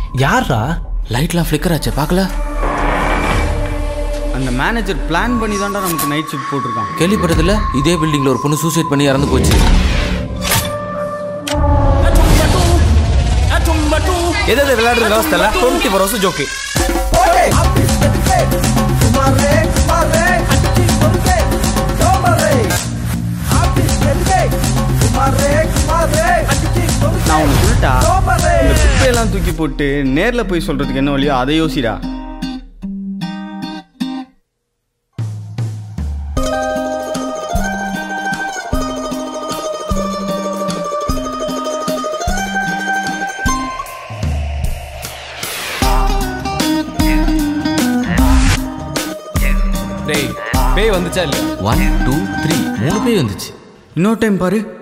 யாரா லைட்லாம் ஃப்ளிக்கர் ஆச்சே பார்க்கல அந்த மேனேஜர் பிளான் பண்ணி தான்டா நமக்கு நைட் ஷிஃப்ட் போட்டிருக்கான் கேள்விப்பட்டதில்ல இதே பில்டிங்ல ஒரு பொண்ணு சூசைட் பண்ணி இறந்து போச்சு எது எது விளையாடுறது விவசாய இல்லை டுவெண்ட்டி ஃபோர் ஹவர்ஸ் ஜோக்கி நான் உனக்கு சொல்லிட்டா இந்த குப்பையெல்லாம் தூக்கி போட்டு நேர்ல போய் சொல்றதுக்கு என்ன வழியோ அதை யோசிடா டேய் பேய் வந்துச்சா இல்லையா ஒன் டூ த்ரீ மூணு பேய் வந்துச்சு இன்னொரு டைம் பாரு